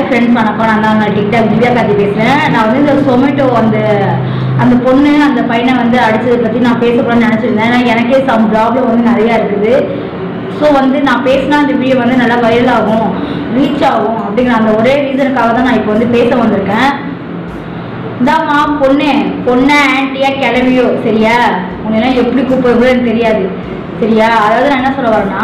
friends வணக்கம் நான் தான் டிக்டாக் திவ்யா கார்த்தி பேசுகிறேன் நான் வந்து இந்த சொமேட்டோ அந்த அந்த பொண்ணு அந்த பையனை வந்து அடிச்சதை பற்றி நான் பேசக்கூடாதுன்னு நினச்சிருந்தேன் ஏன்னா எனக்கே சம் ப்ராப்ளம் வந்து நிறையா இருக்குது ஸோ வந்து நான் பேசினா அந்த வீடியோ வந்து நல்லா வைரல் ஆகும் ரீச் ஆகும் அப்படிங்கிற அந்த ஒரே ரீசனுக்காக தான் நான் இப்போ வந்து பேச வந்திருக்கேன் இந்தாம்மா பொண்ணு பொண்ணை ஆன்ட்டியா கிளம்பியோ சரியா உன்னெல்லாம் எப்படி கூப்பிடுறது எனக்கு தெரியாது சரியா அதாவது நான் என்ன சொல்ல வரேன்னா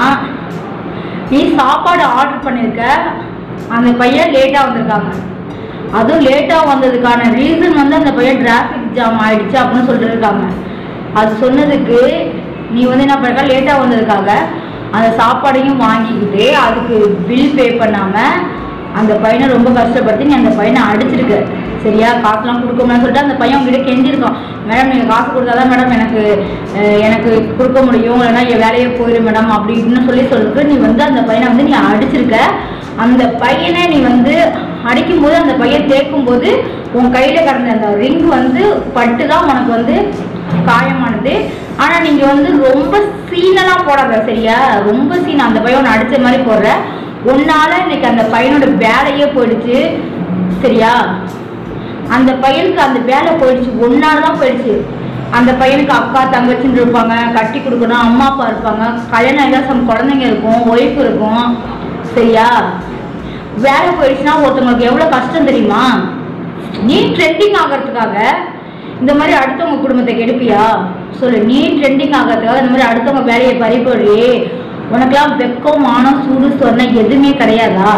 நீ சாப்பாடு ஆர்டர் பண்ணியிருக்க அந்த பையன் லேட்டாக வந்திருக்காங்க அதுவும் லேட்டாக வந்ததுக்கான ரீசன் வந்து அந்த பையன் டிராஃபிக் ஜாம் ஆயிடுச்சு அப்படின்னு சொல்லிட்டு இருக்காங்க அது சொன்னதுக்கு நீ வந்து என்ன பண்ணிருக்க லேட்டாக வந்ததுக்காக அந்த சாப்பாடையும் வாங்கிக்கிட்டு அதுக்கு பில் பே பண்ணாமல் அந்த பையனை ரொம்ப கஷ்டப்படுத்தி நீ அந்த பையனை அடிச்சிருக்க சரியா காசுலாம் கொடுக்கணும்னு சொல்லிட்டு அந்த பையன் உங்ககிட்ட கெஞ்சிருக்கான் மேடம் நீங்கள் காசு கொடுத்தாதான் மேடம் எனக்கு அஹ், எனக்கு கொடுக்க முடியும் இல்லைன்னா என் வேலையே போயிடும் மேடம் அப்படி இப்படின்னு சொல்லி சொல்லிட்டு நீ வந்து அந்த பையனை வந்து நீ அடிச்சிருக்க அந்த பையனை நீ வந்து அடிக்கும்போது அந்த பையன் தேய்க்கும்போது உன் கையில் கிடந்த அந்த ரிங் வந்து பட்டு தான் உனக்கு வந்து காயமானது ஆனா நீங்க வந்து ரொம்ப சீனெல்லாம் போடாத சரியா ரொம்ப சீன் அந்த பையன் உன்னை அடிச்ச மாதிரி போடுற உன்னால இன்னைக்கு அந்த பையனோட வேலையே போயிடுச்சு சரியா அந்த பையனுக்கு அந்த வேலை போயிடுச்சு ஒன்னால தான் போயிடுச்சு அந்த பையனுக்கு அக்கா தங்கச்சின்னு இருப்பாங்க கட்டி கொடுக்கணும் அம்மா அப்பா இருப்பாங்க கல்யாணம் ஆகிதான் சம் குழந்தைங்க இருக்கும் ஒய்ஃப் இருக்கும் சரியா வேலை போயிடுச்சுன்னா ஒருத்தவங்களுக்கு எவ்வளோ கஷ்டம் தெரியுமா நீ ட்ரெண்டிங் ஆகிறதுக்காக இந்த மாதிரி அடுத்தவங்க குடும்பத்தை கெடுப்பியா சொல்லு நீ ட்ரெண்டிங் ஆகிறதுக்காக இந்த மாதிரி அடுத்தவங்க வேலையை பறிப்பொழி உனக்கெல்லாம் வெக்கம் மானம் சூடு சொன்ன எதுவுமே கிடையாதா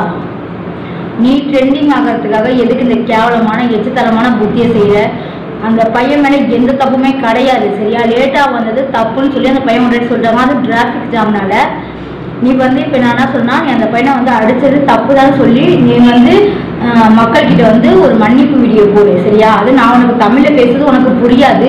நீ ட்ரெண்டிங் ஆகிறதுக்காக எதுக்கு இந்த கேவலமான எச்சுத்தரமான புத்தியை செய்யற அந்த பையன் மேலே எந்த தப்புமே கிடையாது சரியா லேட்டாக வந்தது தப்புன்னு சொல்லி அந்த பையன் முன்னாடி சொல்கிறாங்க அது டிராஃபிக் ஜாம்னால நீ வந்து இப்போ நான் என்ன சொன்னா நீ அந்த பையனை வந்து அடிச்சது தப்பு தான் சொல்லி நீ வந்து ஆஹ், மக்கள்கிட்ட வந்து ஒரு மன்னிப்பு வீடியோ போடு சரியா அது நான் உனக்கு தமிழில் பேசுறது உனக்கு புரியாது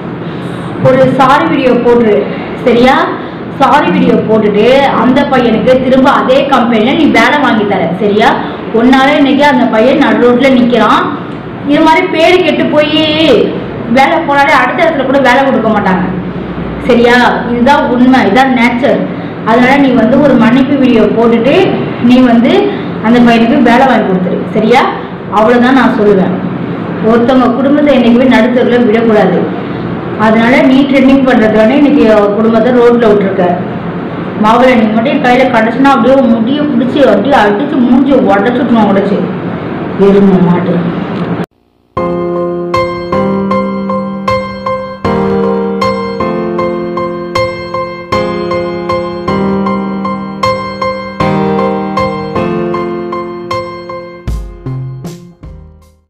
ஒரு சாரி வீடியோ போட்டுரு சரியா சாரி வீடியோ போட்டுட்டு அந்த பையனுக்கு திரும்ப அதே கம்பெனியில் நீ வேலை வாங்கி தர சரியா ஒன்னால இன்னைக்கு அந்த பையன் நடு ரோட்ல நிற்கிறான் இது மாதிரி பேரு கெட்டு போய் வேலை போனாலே அடுத்த இடத்துல கூட வேலை கொடுக்க மாட்டாங்க சரியா இதுதான் உண்மை இதுதான் நேச்சர் அதனால நீ வந்து ஒரு மன்னிப்பு வீடியோ போட்டுட்டு நீ வந்து அந்த பையனுக்கு வேலை வாங்கி கொடுத்துரு சரியா அவ்வளோதான் நான் சொல்லுவேன் ஒருத்தவங்க குடும்பத்தை என்னைக்குமே நடுத்தரில் விடக்கூடாது அதனால நீ ட்ரெண்டிங் பண்ணுறதுக்கான இன்னைக்கு அவ குடும்பத்தை ரோட்டில் விட்டுருக்க மாவுல நீ மட்டும் என் கையில் கிடச்சுன்னா அப்படியே முடிய பிடிச்சி அப்படியே அடிச்சு மூஞ்சி உடச்சுட்ணும் உடச்சு எருமை மாட்டு